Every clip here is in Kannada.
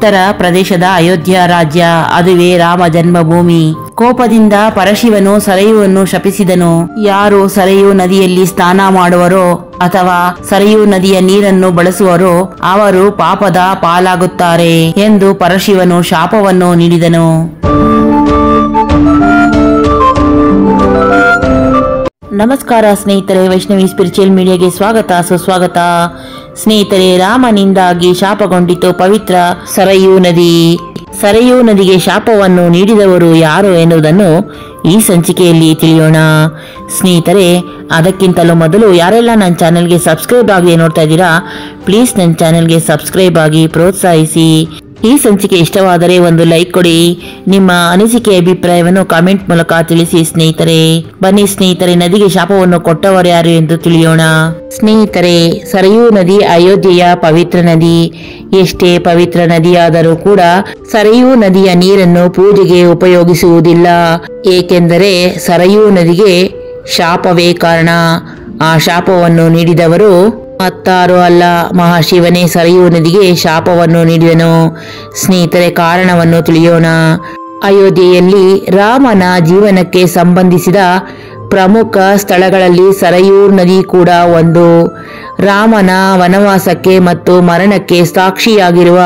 ಉತ್ತರ ಪ್ರದೇಶದ ಅಯೋಧ್ಯ ರಾಜ್ಯ ಅದುವೇ ರಾಮ ಜನ್ಮಭೂಮಿ ಕೋಪದಿಂದ ಪರಶಿವನು ಸರಯುವನ್ನು ಶಪಿಸಿದನು ಯಾರು ಸರಯು ನದಿಯಲ್ಲಿ ಸ್ನಾನ ಮಾಡುವರೋ ಅಥವಾ ಸರಯು ನದಿಯ ನೀರನ್ನು ಬಳಸುವರೋ ಅವರು ಪಾಪದ ಪಾಲಾಗುತ್ತಾರೆ ಎಂದು ಪರಶಿವನು ಶಾಪವನ್ನು ನೀಡಿದನು ನಮಸ್ಕಾರ ಸ್ನೇಹಿತರೆ ವೈಷ್ಣವಿ ಸ್ಪಿರಿಚುವಲ್ ಮೀಡಿಯಾಗೆ ಸ್ವಾಗತ ಸುಸ್ವಾಗತ ಸ್ನೇಹಿತರೆ ರಾಮನಿಂದಾಗಿ ಶಾಪಗೊಂಡಿತು ಪವಿತ್ರ ಸರಯೂ ನದಿ ಸರಯೂ ನದಿಗೆ ಶಾಪವನ್ನು ನೀಡಿದವರು ಯಾರು ಎನ್ನುವುದನ್ನು ಈ ಸಂಚಿಕೆಯಲ್ಲಿ ತಿಳಿಯೋಣ ಸ್ನೇಹಿತರೆ ಅದಕ್ಕಿಂತಲೂ ಮೊದಲು ಯಾರೆಲ್ಲ ನನ್ನ ಚಾನೆಲ್ಗೆ ಸಬ್ಸ್ಕ್ರೈಬ್ ಆಗಿ ನೋಡ್ತಾ ಇದ್ದೀರಾ ಪ್ಲೀಸ್ ನನ್ನ ಚಾನೆಲ್ಗೆ ಸಬ್ಸ್ಕ್ರೈಬ್ ಆಗಿ ಪ್ರೋತ್ಸಾಹಿಸಿ ಈ ಸಂಚಿಕೆ ಇಷ್ಟವಾದರೆ ಒಂದು ಲೈಕ್ ಕೊಡಿ ನಿಮ್ಮ ಅನಿಸಿಕೆ ಅಭಿಪ್ರಾಯವನ್ನು ಕಾಮೆಂಟ್ ಮೂಲಕ ತಿಳಿಸಿ ಸ್ನೇಹಿತರೆ ಬನ್ನಿ ಸ್ನೇಹಿತರೆ ನದಿಗೆ ಶಾಪವನ್ನು ಕೊಟ್ಟವರು ಯಾರು ಎಂದು ತಿಳಿಯೋಣ ಸ್ನೇಹಿತರೆ ಸರಯೂ ನದಿ ಅಯೋಧ್ಯೆಯ ಪವಿತ್ರ ನದಿ ಎಷ್ಟೇ ಪವಿತ್ರ ನದಿಯಾದರೂ ಕೂಡ ಸರಯೂ ನದಿಯ ನೀರನ್ನು ಪೂಜೆಗೆ ಉಪಯೋಗಿಸುವುದಿಲ್ಲ ಏಕೆಂದರೆ ಸರಯೂ ನದಿಗೆ ಶಾಪವೇ ಕಾರಣ ಆ ಶಾಪವನ್ನು ನೀಡಿದವರು ಮತ್ತಾರು ಅಲ್ಲ ಮಹಾಶಿವನೇ ಸರಯೂ ನದಿಗೆ ಶಾಪವನ್ನು ನೀಡಿದನು ಸ್ನೇಹಿತರೆ ಕಾರಣವನ್ನು ತಿಳಿಯೋಣ ಅಯೋಧ್ಯೆಯಲ್ಲಿ ರಾಮನ ಜೀವನಕ್ಕೆ ಸಂಬಂಧಿಸಿದ ಪ್ರಮುಖ ಸ್ಥಳಗಳಲ್ಲಿ ಸರಯೂರ್ ನದಿ ಕೂಡ ಒಂದು ರಾಮನ ವನವಾಸಕ್ಕೆ ಮತ್ತು ಮರಣಕ್ಕೆ ಸಾಕ್ಷಿಯಾಗಿರುವ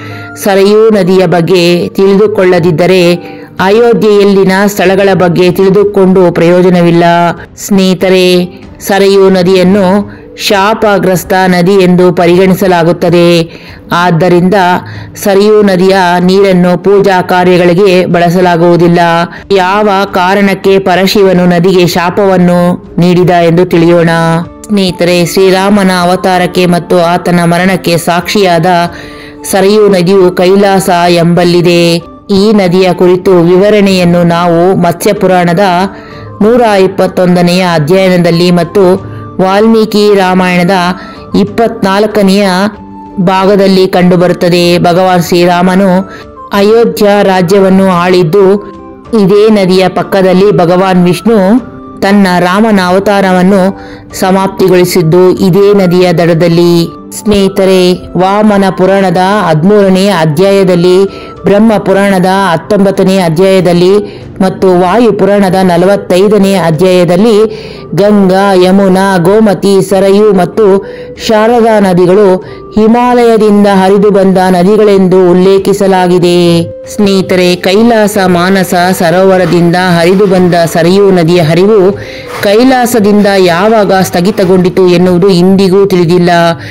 ಸರಯೂ ನದಿಯ ಬಗ್ಗೆ ತಿಳಿದುಕೊಳ್ಳದಿದ್ದರೆ ಅಯೋಧ್ಯೆಯಲ್ಲಿನ ಸ್ಥಳಗಳ ಬಗ್ಗೆ ತಿಳಿದುಕೊಂಡು ಪ್ರಯೋಜನವಿಲ್ಲ ಸ್ನೇಹಿತರೆ ಸರಯೂ ನದಿಯನ್ನು ಶಾಪಗ್ರಸ್ತ ನದಿ ಎಂದು ಪರಿಗಣಿಸಲಾಗುತ್ತದೆ ಆದ್ದರಿಂದ ಸರಿಯೂ ನದಿಯ ನೀರನ್ನು ಪೂಜಾ ಕಾರ್ಯಗಳಿಗೆ ಬಳಸಲಾಗುವುದಿಲ್ಲ ಯಾವ ಕಾರಣಕ್ಕೆ ಪರಶಿವನು ನದಿಗೆ ಶಾಪವನ್ನು ನೀಡಿದ ಎಂದು ತಿಳಿಯೋಣ ಸ್ನೇಹಿತರೆ ಶ್ರೀರಾಮನ ಅವತಾರಕ್ಕೆ ಮತ್ತು ಆತನ ಮರಣಕ್ಕೆ ಸಾಕ್ಷಿಯಾದ ಸರಯೂ ನದಿಯು ಕೈಲಾಸ ಎಂಬಲ್ಲಿದೆ ಈ ನದಿಯ ಕುರಿತು ವಿವರಣೆಯನ್ನು ನಾವು ಮತ್ಸ್ಯ ಪುರಾಣದ ನೂರ ಇಪ್ಪತ್ತೊಂದನೆಯ ಅಧ್ಯಯನದಲ್ಲಿ ಮತ್ತು ವಾಲ್ಮೀಕಿ ರಾಮಾಯಣದ ಇಪ್ಪತ್ನಾಲ್ಕನೆಯ ಭಾಗದಲ್ಲಿ ಕಂಡುಬರುತ್ತದೆ ಭಗವಾನ್ ಶ್ರೀರಾಮನು ಅಯೋಧ್ಯ ರಾಜ್ಯವನ್ನು ಆಳಿದ್ದು ಇದೇ ನದಿಯ ಪಕ್ಕದಲ್ಲಿ ಭಗವಾನ್ ವಿಷ್ಣು ತನ್ನ ರಾಮನ ಅವತಾರವನ್ನು ಸಮಾಪ್ತಿಗೊಳಿಸಿದ್ದು ಇದೇ ನದಿಯ ದಡದಲ್ಲಿ ಸ್ನೇಹಿತರೆ ವಾಮನ ಪುರಾಣದ ಹದಿಮೂರನೇ ಅಧ್ಯಾಯದಲ್ಲಿ ಬ್ರಹ್ಮ ಪುರಾಣದ ಹತ್ತೊಂಬತ್ತನೇ ಅಧ್ಯಾಯದಲ್ಲಿ ಮತ್ತು ವಾಯು ಪುರಾಣದ ನಲವತ್ತೈದನೇ ಅಧ್ಯಾಯದಲ್ಲಿ ಗಂಗಾ ಯಮುನಾ ಗೋಮತಿ ಸರಯು ಮತ್ತು ಶಾರದಾ ನದಿಗಳು ಹಿಮಾಲಯದಿಂದ ಹರಿದು ಬಂದ ನದಿಗಳೆಂದು ಉಲ್ಲೇಖಿಸಲಾಗಿದೆ ಸ್ನೇಹಿತರೆ ಕೈಲಾಸ ಮಾನಸ ಸರೋವರದಿಂದ ಹರಿದು ಬಂದ ಸರಯೂ ನದಿಯ ಹರಿವು ಕೈಲಾಸದಿಂದ ಯಾವಾಗ ಸ್ಥಗಿತಗೊಂಡಿತು ಎನ್ನುವುದು ಇಂದಿಗೂ ತಿಳಿದಿಲ್ಲ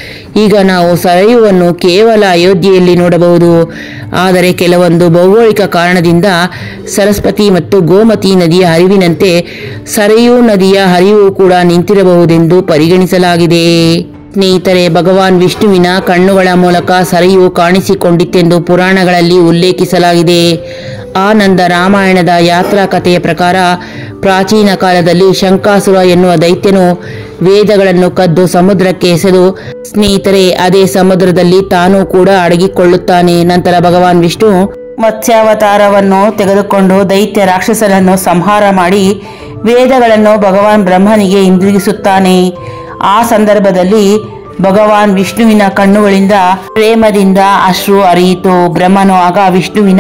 ಈಗ ನಾವು ಸರಯುವನ್ನು ಕೇವಲ ಅಯೋಧ್ಯೆಯಲ್ಲಿ ನೋಡಬಹುದು ಆದರೆ ಕೆಲವೊಂದು ಭೌಗೋಳಿಕ ಕಾರಣದಿಂದ ಸರಸ್ವತಿ ಮತ್ತು ಗೋಮತಿ ನದಿಯ ಹರಿವಿನಂತೆ ಸರಯೂ ನದಿಯ ಹರಿವು ಕೂಡ ನಿಂತಿರಬಹುದೆಂದು ಪರಿಗಣಿಸಲಾಗಿದೆ ಸ್ನೇಹಿತರೆ ಭಗವಾನ್ ವಿಷ್ಣುವಿನ ಕಣ್ಣುಗಳ ಮೂಲಕ ಸರಿಯು ಕಾಣಿಸಿಕೊಂಡಿತ್ತೆಂದು ಪುರಾಣಗಳಲ್ಲಿ ಉಲ್ಲೇಖಿಸಲಾಗಿದೆ ಆನಂದ ರಾಮಾಯಣದ ಯಾತ್ರಾ ಕಥೆಯ ಪ್ರಕಾರ ಪ್ರಾಚೀನ ಕಾಲದಲ್ಲಿ ಶಂಕಾಸುರ ಎನ್ನುವ ದೈತ್ಯನು ವೇದಗಳನ್ನು ಕದ್ದು ಸಮುದ್ರಕ್ಕೆ ಎಸೆದು ಸ್ನೇಹಿತರೆ ಅದೇ ಸಮುದ್ರದಲ್ಲಿ ತಾನೂ ಕೂಡ ಅಡಗಿಕೊಳ್ಳುತ್ತಾನೆ ನಂತರ ಭಗವಾನ್ ವಿಷ್ಣು ಮತ್ಸ್ಯಾವತಾರವನ್ನು ತೆಗೆದುಕೊಂಡು ದೈತ್ಯ ರಾಕ್ಷಸರನ್ನು ಸಂಹಾರ ಮಾಡಿ ವೇದಗಳನ್ನು ಭಗವಾನ್ ಬ್ರಹ್ಮನಿಗೆ ಹಿಂದಿರುಗಿಸುತ್ತಾನೆ ಆ ಸಂದರ್ಭದಲ್ಲಿ ಭಗವಾನ್ ವಿಷ್ಣುವಿನ ಕಣ್ಣುಗಳಿಂದ ಪ್ರೇಮದಿಂದ ಅಶ್ರು ಹರಿಯಿತು ಬ್ರಹ್ಮನು ಆಗ ವಿಷ್ಣುವಿನ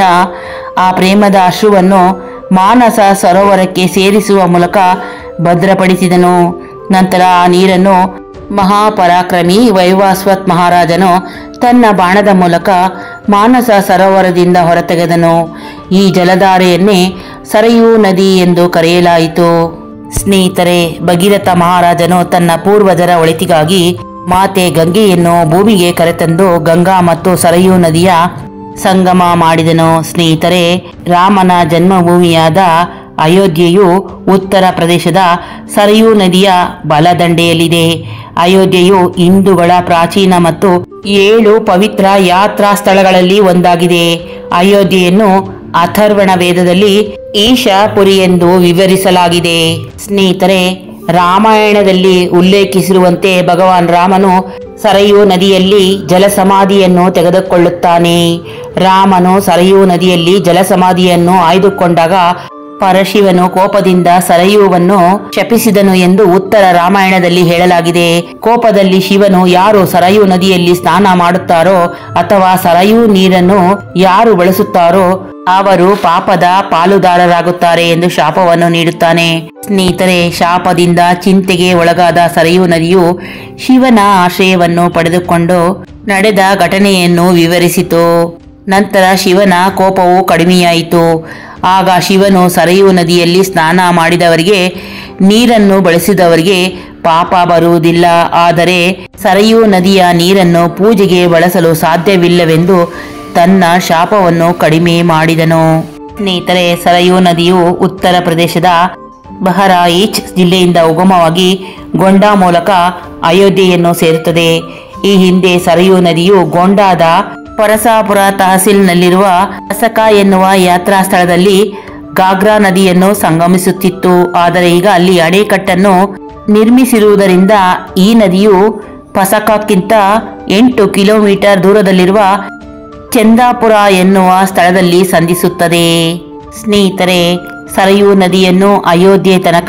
ಆ ಪ್ರೇಮದ ಅಶ್ರುವನ್ನು ಮಾನಸ ಸರೋವರಕ್ಕೆ ಸೇರಿಸುವ ಮೂಲಕ ಭದ್ರಪಡಿಸಿದನು ನಂತರ ಆ ನೀರನ್ನು ಮಹಾಪರಾಕ್ರಮಿ ವೈವಾಸ್ವತ್ ಮಹಾರಾಜನು ತನ್ನ ಬಾಣದ ಮೂಲಕ ಮಾನಸ ಸರೋವರದಿಂದ ಹೊರತೆಗೆದನು ಈ ಜಲಧಾರೆಯನ್ನೇ ಸರಯೂ ನದಿ ಎಂದು ಕರೆಯಲಾಯಿತು ಸ್ನೇಹಿತರೆ ಭಗೀರಥ ಮಹಾರಾಜನು ತನ್ನ ಪೂರ್ವಜರ ಒಳಿತಿಗಾಗಿ ಮಾತೆ ಗಂಗೆಯನ್ನು ಭೂಮಿಗೆ ಕರೆತಂದು ಗಂಗಾ ಮತ್ತು ಸರಯೂ ನದಿಯ ಸಂಗಮ ಮಾಡಿದನು ಸ್ನೇಹಿತರೆ ರಾಮನ ಜನ್ಮಭೂಮಿಯಾದ ಅಯೋಧ್ಯೆಯು ಉತ್ತರ ಪ್ರದೇಶದ ಸರಯೂ ನದಿಯ ಬಲದಂಡೆಯಲ್ಲಿದೆ ಅಯೋಧ್ಯೆಯು ಹಿಂದೂಗಳ ಪ್ರಾಚೀನ ಮತ್ತು ಏಳು ಪವಿತ್ರ ಯಾತ್ರಾ ಸ್ಥಳಗಳಲ್ಲಿ ಒಂದಾಗಿದೆ ಅಯೋಧ್ಯೆಯನ್ನು ಅಥರ್ವಣ ವೇದದಲ್ಲಿ ಈಶಾಪುರಿ ಎಂದು ವಿವರಿಸಲಾಗಿದೆ ಸ್ನೇಹಿತರೆ ರಾಮಾಯಣದಲ್ಲಿ ಉಲ್ಲೇಖಿಸಿರುವಂತೆ ಭಗವಾನ್ ರಾಮನು ಸರಯೂ ನದಿಯಲ್ಲಿ ಜಲಸಮಾಧಿಯನ್ನು ತೆಗೆದುಕೊಳ್ಳುತ್ತಾನೆ ರಾಮನು ಸರಯೂ ನದಿಯಲ್ಲಿ ಜಲಸಮಾಧಿಯನ್ನು ಆಯ್ದುಕೊಂಡಾಗ ಪರಶಿವನು ಕೋಪದಿಂದ ಸರಯುವನ್ನು ಶಪಿಸಿದನು ಎಂದು ಉತ್ತರ ರಾಮಾಯಣದಲ್ಲಿ ಹೇಳಲಾಗಿದೆ ಕೋಪದಲ್ಲಿ ಶಿವನು ಯಾರು ಸರಯು ನದಿಯಲ್ಲಿ ಸ್ನಾನ ಮಾಡುತ್ತಾರೋ ಅಥವಾ ಸರಯು ನೀರನ್ನು ಯಾರು ಬಳಸುತ್ತಾರೋ ಅವರು ಪಾಪದ ಪಾಲುದಾರರಾಗುತ್ತಾರೆ ಎಂದು ಶಾಪವನ್ನು ನೀಡುತ್ತಾನೆ ಸ್ನೇಹಿತರೆ ಶಾಪದಿಂದ ಚಿಂತೆಗೆ ಒಳಗಾದ ಸರಯು ನದಿಯು ಶಿವನ ಆಶ್ರಯವನ್ನು ಪಡೆದುಕೊಂಡು ನಡೆದ ಘಟನೆಯನ್ನು ವಿವರಿಸಿತು ನಂತರ ಶಿವನ ಕೋಪವು ಕಡಿಮೆಯಾಯಿತು ಆಗ ಶಿವನು ಸರಯು ನದಿಯಲ್ಲಿ ಸ್ನಾನ ಮಾಡಿದವರಿಗೆ ನೀರನ್ನು ಬಳಸಿದವರಿಗೆ ಪಾಪ ಬರುವುದಿಲ್ಲ ಆದರೆ ಸರಯು ನದಿಯ ನೀರನ್ನು ಪೂಜೆಗೆ ಬಳಸಲು ಸಾಧ್ಯವಿಲ್ಲವೆಂದು ತನ್ನ ಶಾಪವನ್ನು ಕಡಿಮೆ ಮಾಡಿದನು ಸ್ನೇಹಿತರೆ ಸರಯು ನದಿಯು ಉತ್ತರ ಪ್ರದೇಶದ ಬಹರಾಯಿಚ್ ಜಿಲ್ಲೆಯಿಂದ ಉಗಮವಾಗಿ ಗೊಂಡಾ ಮೂಲಕ ಅಯೋಧ್ಯೆಯನ್ನು ಸೇರುತ್ತದೆ ಈ ಹಿಂದೆ ಸರಯು ನದಿಯು ಗೊಂಡಾದ ಪರಸಾಪುರ ತಹಸೀಲ್ನಲ್ಲಿರುವ ಕಸಕ ಎನ್ನುವ ಯಾತ್ರಾ ಸ್ಥಳದಲ್ಲಿ ಗಾಗ್ರಾ ನದಿಯನ್ನು ಸಂಗಮಿಸುತ್ತಿತ್ತು ಆದರೆ ಈಗ ಅಲ್ಲಿ ಅಣೆಕಟ್ಟನ್ನು ನಿರ್ಮಿಸಿರುವುದರಿಂದ ಈ ನದಿಯು ಪಸಕಕ್ಕಿಂತ ಎಂಟು ಕಿಲೋಮೀಟರ್ ದೂರದಲ್ಲಿರುವ ಚಂದಾಪುರ ಎನ್ನುವ ಸ್ಥಳದಲ್ಲಿ ಸಂಧಿಸುತ್ತದೆ ಸ್ನೇಹಿತರೆ ಸರಯೂ ನದಿಯನ್ನು ಅಯೋಧ್ಯೆ ತನಕ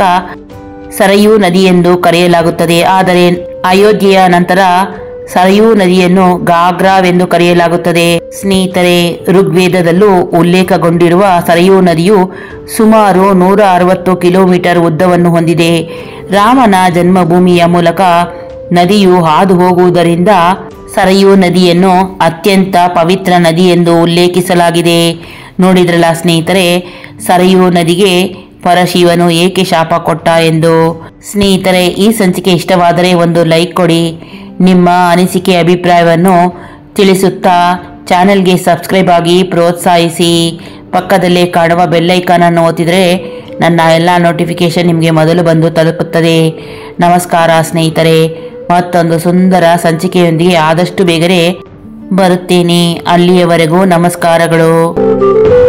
ಸರಯೂ ನದಿ ಎಂದು ಕರೆಯಲಾಗುತ್ತದೆ ಆದರೆ ಅಯೋಧ್ಯೆಯ ನಂತರ ಸರಯೂ ನದಿಯನ್ನು ಗಾಗ್ರಾವೆಂದು ಕರೆಯಲಾಗುತ್ತದೆ ಸ್ನೇಹಿತರೆ ಋಗ್ವೇದದಲ್ಲೂ ಉಲ್ಲೇಖಗೊಂಡಿರುವ ಸರಯೂ ನದಿಯು ಸುಮಾರು ನೂರ ಅರವತ್ತು ಕಿಲೋಮೀಟರ್ ಉದ್ದವನ್ನು ಹೊಂದಿದೆ ರಾಮನ ಜನ್ಮಭೂಮಿಯ ಮೂಲಕ ನದಿಯು ಹಾದು ಹೋಗುವುದರಿಂದ ಸರಯೂ ನದಿಯನ್ನು ಅತ್ಯಂತ ಪವಿತ್ರ ನದಿ ಎಂದು ಉಲ್ಲೇಖಿಸಲಾಗಿದೆ ನೋಡಿದ್ರಲ್ಲ ಸ್ನೇಹಿತರೆ ಸರಯೂ ನದಿಗೆ ಪರಶಿವನು ಏಕೆ ಶಾಪ ಕೊಟ್ಟ ಎಂದು ಸ್ನೇಹಿತರೆ ಈ ಸಂಚಿಕೆ ಇಷ್ಟವಾದರೆ ಒಂದು ಲೈಕ್ ಕೊಡಿ ನಿಮ್ಮ ಅನಿಸಿಕೆ ಅಭಿಪ್ರಾಯವನ್ನು ತಿಳಿಸುತ್ತಾ ಚಾನೆಲ್ಗೆ ಸಬ್ಸ್ಕ್ರೈಬ್ ಆಗಿ ಪ್ರೋತ್ಸಾಹಿಸಿ ಪಕ್ಕದಲ್ಲೇ ಕಾಣುವ ಬೆಲ್ಲೈಕಾನ್ ಅನ್ನು ಒತ್ತಿದರೆ ನನ್ನ ಎಲ್ಲ ನೋಟಿಫಿಕೇಶನ್ ನಿಮಗೆ ಮೊದಲು ಬಂದು ತಲುಪುತ್ತದೆ ನಮಸ್ಕಾರ ಸ್ನೇಹಿತರೆ ಮತ್ತೊಂದು ಸುಂದರ ಸಂಚಿಕೆಯೊಂದಿಗೆ ಆದಷ್ಟು ಬೇಗನೆ ಬರುತ್ತೇನೆ ಅಲ್ಲಿಯವರೆಗೂ ನಮಸ್ಕಾರಗಳು